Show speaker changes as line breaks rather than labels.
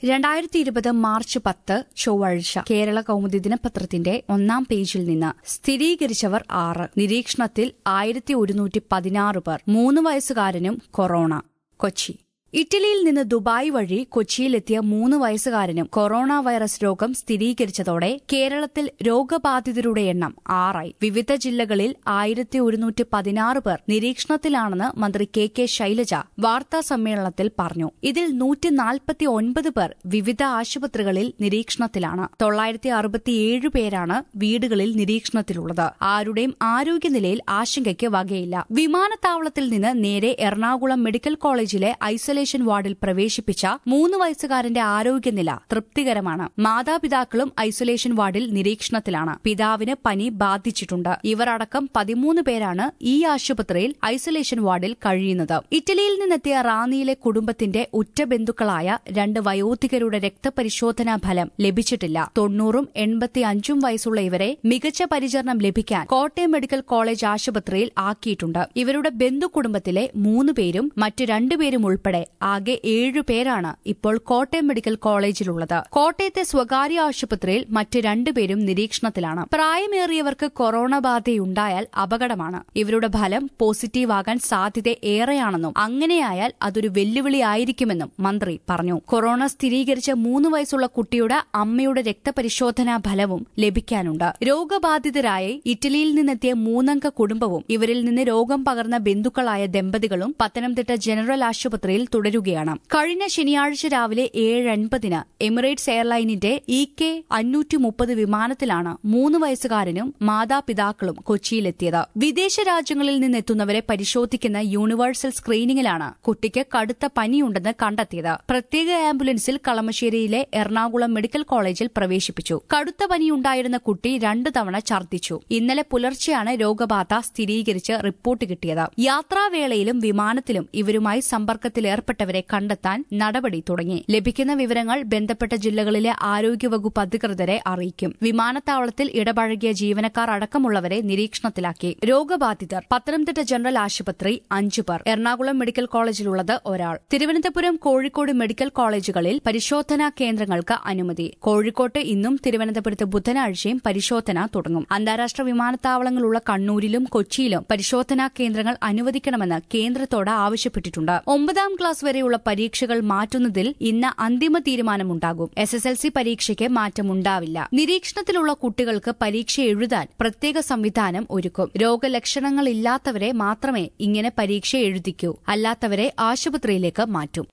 രണ്ടായിരത്തി ഇരുപത് മാർച്ച് പത്ത് ചൊവ്വാഴ്ച കേരള കൗമുദി ദിനപത്രത്തിന്റെ ഒന്നാം പേജിൽ നിന്ന് സ്ഥിരീകരിച്ചവർ ആറ് നിരീക്ഷണത്തിൽ ആയിരത്തി ഒരുന്നൂറ്റി പതിനാറ് പേർ മൂന്ന് വയസ്സുകാരനും കൊറോണ കൊച്ചി ഇറ്റലിയിൽ നിന്ന് ദുബായ് വഴി കൊച്ചിയിലെത്തിയ മൂന്ന് വയസ്സുകാരനും കൊറോണ വൈറസ് രോഗം സ്ഥിരീകരിച്ചതോടെ കേരളത്തിൽ രോഗബാധിതരുടെ എണ്ണം ആറായി വിവിധ ജില്ലകളിൽ ആയിരത്തി ഒരുന്നൂറ്റി പതിനാറ് പേർ നിരീക്ഷണത്തിലാണെന്ന് മന്ത്രി കെ കെ ശൈലജ വാർത്താ സമ്മേളനത്തിൽ പറഞ്ഞു ഇതിൽ നൂറ്റി നാൽപ്പത്തി ഒൻപത് പേർ വിവിധ ആശുപത്രികളിൽ നിരീക്ഷണത്തിലാണ് തൊള്ളായിരത്തി അറുപത്തിയേഴ് പേരാണ് വീടുകളിൽ നിരീക്ഷണത്തിലുള്ളത് ആരുടെയും ആരോഗ്യനിലയിൽ ആശങ്കയ്ക്ക് വകയില്ല വിമാനത്താവളത്തിൽ നിന്ന് നേരെ എറണാകുളം മെഡിക്കൽ കോളേജിലെ ഐസൊലേഷൻ വാർഡിൽ പ്രവേശിപ്പിച്ച മൂന്ന് വയസ്സുകാരന്റെ ആരോഗ്യനില തൃപ്തികരമാണ് മാതാപിതാക്കളും ഐസൊലേഷൻ വാർഡിൽ നിരീക്ഷണത്തിലാണ് പിതാവിന് പനി ബാധിച്ചിട്ടുണ്ട് ഇവർ അടക്കം പതിമൂന്ന് പേരാണ് ഈ ആശുപത്രിയിൽ ഐസൊലേഷൻ വാർഡിൽ കഴിയുന്നത് ഇറ്റലിയിൽ നിന്നെത്തിയ റാന്നിയിലെ കുടുംബത്തിന്റെ ഉറ്റ ബന്ധുക്കളായ രണ്ട് വയോധികരുടെ രക്തപരിശോധനാ ഫലം ലഭിച്ചിട്ടില്ല തൊണ്ണൂറും എൺപത്തിയഞ്ചും വയസ്സുള്ള ഇവരെ മികച്ച പരിചരണം ലഭിക്കാൻ കോട്ടയം മെഡിക്കൽ കോളേജ് ആശുപത്രിയിൽ ആക്കിയിട്ടുണ്ട് ഇവരുടെ ബന്ധു കുടുംബത്തിലെ മൂന്ന് പേരും മറ്റ് രണ്ടുപേരും ഉൾപ്പെടെ ആകെ ഏഴു പേരാണ് ഇപ്പോൾ കോട്ടയം മെഡിക്കൽ കോളേജിലുള്ളത് കോട്ടയത്തെ സ്വകാര്യ ആശുപത്രിയിൽ മറ്റ് രണ്ടുപേരും നിരീക്ഷണത്തിലാണ് പ്രായമേറിയവർക്ക് കൊറോണ ബാധയുണ്ടായാൽ അപകടമാണ് ഇവരുടെ ഫലം പോസിറ്റീവ് ആകാൻ സാധ്യത ഏറെയാണെന്നും അങ്ങനെയായാൽ അതൊരു വെല്ലുവിളിയായിരിക്കുമെന്നും മന്ത്രി പറഞ്ഞു കൊറോണ സ്ഥിരീകരിച്ച മൂന്ന് വയസ്സുള്ള കുട്ടിയുടെ അമ്മയുടെ രക്തപരിശോധനാ ഫലവും ലഭിക്കാനുണ്ട് രോഗബാധിതരായി ഇറ്റലിയിൽ നിന്നെത്തിയ മൂന്നംഗ കുടുംബവും ഇവരിൽ നിന്ന് രോഗം പകർന്ന ബന്ധുക്കളായ ദമ്പതികളും പത്തനംതിട്ട ജനറൽ ആശുപത്രിയിൽ തുടരുകയാണ് കഴിഞ്ഞ ശനിയാഴ്ച രാവിലെ ഏഴ് അൻപതിന് എമിറേറ്റ്സ് എയർലൈനിന്റെ ഇ കെ അഞ്ഞൂറ്റി മുപ്പത് വിമാനത്തിലാണ് മൂന്ന് വയസ്സുകാരനും മാതാപിതാക്കളും കൊച്ചിയിലെത്തിയത് വിദേശ രാജ്യങ്ങളിൽ നിന്നെത്തുന്നവരെ പരിശോധിക്കുന്ന യൂണിവേഴ്സൽ സ്ക്രീനിംഗിലാണ് കുട്ടിക്ക് കടുത്ത പനിയുണ്ടെന്ന് കണ്ടെത്തിയത് പ്രത്യേക ആംബുലൻസിൽ കളമശ്ശേരിയിലെ എറണാകുളം മെഡിക്കൽ കോളേജിൽ പ്രവേശിപ്പിച്ചു കടുത്ത പനിയുണ്ടായിരുന്ന കുട്ടി രണ്ടു തവണ ഛർദ്ദിച്ചു ഇന്നലെ പുലർച്ചെയാണ് രോഗബാധ സ്ഥിരീകരിച്ച് റിപ്പോർട്ട് കിട്ടിയത് യാത്രാവേളയിലും വിമാനത്തിലും ഇവരുമായി സമ്പർക്കത്തിലേർപ്പെട്ടവരെ കണ്ടെത്താൻ നടപടി തുടങ്ങി ലഭിക്കുന്ന വിവരങ്ങൾ ബന്ധപ്പെട്ട ജില്ലകളിലെ ആരോഗ്യവകുപ്പ് അധികൃതരെ അറിയിക്കും വിമാനത്താവളത്തിൽ ഇടപഴകിയ ജീവനക്കാർ അടക്കമുള്ളവരെ നിരീക്ഷണത്തിലാക്കി രോഗബാധിതർ പത്തനംതിട്ട ജനറൽ ആശുപത്രി അഞ്ചു പേർ എറണാകുളം മെഡിക്കൽ കോളേജിലുള്ളത് ഒരാൾ തിരുവനന്തപുരം കോഴിക്കോട് മെഡിക്കൽ കോളേജുകളിൽ പരിശോധനാ കേന്ദ്രങ്ങൾക്ക് അനുമതി കോഴിക്കോട്ട് ഇന്നും തിരുവനന്തപുരത്ത് ബുധനാഴ്ചയും പരിശോധന തുടങ്ങും അന്താരാഷ്ട്ര വിമാനത്താവളങ്ങളുള്ള കണ്ണൂരിലും കൊച്ചിയിലും പരിശോധനാ കേന്ദ്രങ്ങൾ അനുവദിക്കണമെന്ന് കേന്ദ്രത്തോട് ആവശ്യപ്പെട്ടിട്ടുണ്ട് ഒമ്പതാം ക്ലാസ് വരെയുള്ള പരീക്ഷകൾ മാറ്റുന്നതിൽ ഇന്ന് അന്തിമ തീരുമാനമുണ്ടാകും എസ് എസ് എൽ സി പരീക്ഷയ്ക്ക് മാറ്റമുണ്ടാവില്ല നിരീക്ഷണത്തിലുള്ള കുട്ടികൾക്ക് പരീക്ഷ എഴുതാൻ പ്രത്യേക സംവിധാനം ഒരുക്കും രോഗലക്ഷണങ്ങളില്ലാത്തവരെ മാത്രമേ ഇങ്ങനെ പരീക്ഷ എഴുതിക്കൂ അല്ലാത്തവരെ ആശുപത്രിയിലേക്ക് മാറ്റും